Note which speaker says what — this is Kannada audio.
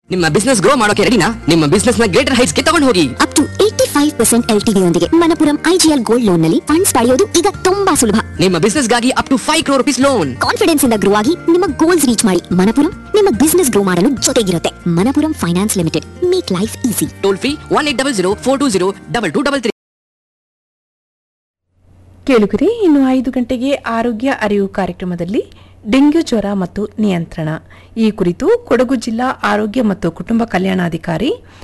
Speaker 1: ನಿಮ್ಮ ಬಿಸ್ನೆಸ್ ಗ್ರೋ ಮಾಡೋಕೆ ರೆಡಿನಾ ನಿಮ್ಮ ಬಿಸ್ನೆಸ್ ನ ಗ್ರೇಟರ್ ಹೈಟ್ಸ್ ಗೆ ತಗೊಂಡು ಹೋಗಿ
Speaker 2: up to eighty five percent ಎಲ್ ಯೊಂದಿಗೆ ಮನಪುರಂ ಐಜಿಎಲ್ ಗೋಲ್ಡ್ ಲೋನ್ ನಲ್ಲಿ ಫಂಡ್ಸ್ ಪಡೆಯೋದು ಈಗ ತುಂಬಾ ಸುಲಭ
Speaker 1: ನಿಮ್ಮ ಬಿಸ್ನೆಸ್ ಗಾಗಿ up to five crore rupees loan
Speaker 2: confidence ಇಂದ ಗ್ರೋ ಆಗಿ ನಿಮ್ಮ ಗೋಲ್ಸ್ ರೀಚ್ ಮಾಡಿ ಮನಪುರಂ ನಿಮ್ಮ ಬಿಸ್ನೆಸ್ ಗ್ರೋ ಮಾಡಲು ಜೊತೆಗಿರುತ್ತೆ Manappuram finance limited make life easy
Speaker 1: toll free one eight double zero four two zero double two double three
Speaker 3: ಕೇಳುಗರೆ ಇನ್ನು ಐದು ಗಂಟೆಗೆ ಆರೋಗ್ಯ ಅರಿವು ಕಾರ್ಯಕ್ರಮದಲ್ಲಿ ಡೆಂಗ್ಯೂ ಜ್ವರ ಮತ್ತು ನಿಯಂತ್ರಣ ಈ ಕುರಿತು ಕೊಡಗು ಜಿಲ್ಲಾ ಆರೋಗ್ಯ ಮತ್ತು ಕುಟುಂಬ ಕಲ್ಯಾಣಾಧಿಕಾರಿ